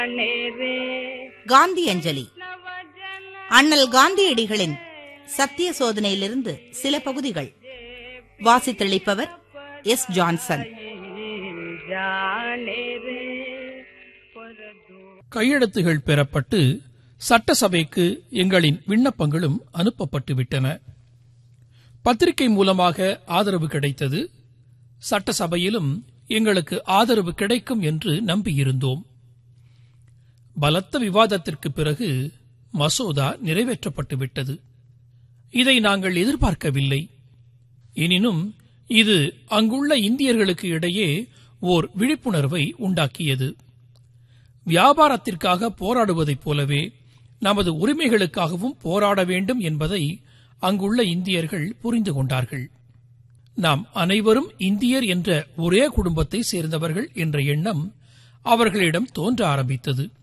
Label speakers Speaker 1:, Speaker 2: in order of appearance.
Speaker 1: காந்தி அஞ்சலி அண்ணல் காந்தியடிகளின் சத்திய சோதனையிலிருந்து சில பகுதிகள் வாசித்தளிப்பவர் எஸ் ஜான்சன்
Speaker 2: கையெழுத்துகள் பெறப்பட்டு சட்டசபைக்கு எங்களின் விண்ணப்பங்களும் அனுப்பப்பட்டு விட்டன பத்திரிகை மூலமாக ஆதரவு கிடைத்தது சட்டசபையிலும் எங்களுக்கு ஆதரவு கிடைக்கும் என்று நம்பியிருந்தோம் பலத்த விவாதத்திற்கு பிறகு மசோதா நிறைவேற்றப்பட்டு விட்டது இதை நாங்கள் எதிர்பார்க்கவில்லை எனினும் இது அங்குள்ள இந்தியர்களுக்கு இடையே ஓர் விழிப்புணர்வை உண்டாக்கியது வியாபாரத்திற்காக போராடுவதைப் போலவே நமது உரிமைகளுக்காகவும் போராட வேண்டும் என்பதை அங்குள்ள இந்தியர்கள் புரிந்து கொண்டார்கள் நாம் அனைவரும் இந்தியர் என்ற ஒரே குடும்பத்தை சேர்ந்தவர்கள் என்ற எண்ணம் அவர்களிடம் தோன்ற ஆரம்பித்தது